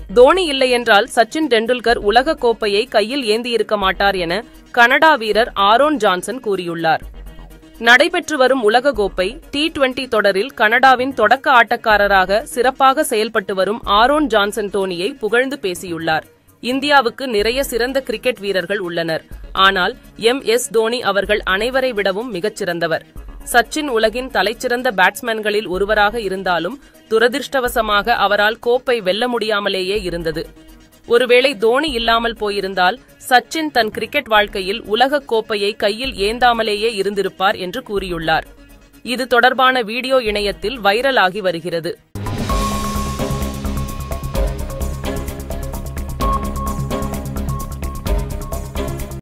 தோனி இல்லையென்றால் சச்சின் டெண்டுல்கர் உலக கோப்பையை கையில் ஏந்தியிருக்க மாட்டார் என கனடா வீரர் ஆரோன் ஜான்சன் கூறியுள்ளார் நடைபெற்று வரும் உலகக்கோப்பை டி டுவெண்டி தொடரில் கனடாவின் தொடக்க ஆட்டக்காரராக சிறப்பாக செயல்பட்டு வரும் ஆரோன் ஜான்சன் தோனியை புகழ்ந்து பேசியுள்ளார் இந்தியாவுக்கு நிறைய சிறந்த கிரிக்கெட் வீரர்கள் உள்ளனர் ஆனால் எம் எஸ் தோனி அவர்கள் அனைவரை விடவும் மிகச் சிறந்தவர் சச்சின் உலகின் தலைச்சிறந்த பேட்ஸ்மேன்களில் ஒருவராக இருந்தாலும் துரதிர்ஷ்டவசமாக அவரால் கோப்பை வெல்ல முடியாமலேயே இருந்தது ஒருவேளை தோனி இல்லாமல் போயிருந்தால் சச்சின் தன் கிரிக்கெட் வாழ்க்கையில் உலகக் கோப்பையை கையில் ஏந்தாமலேயே இருந்திருப்பார் என்று கூறியுள்ளார் இது தொடர்பான வீடியோ இணையத்தில் வைரலாகி வருகிறது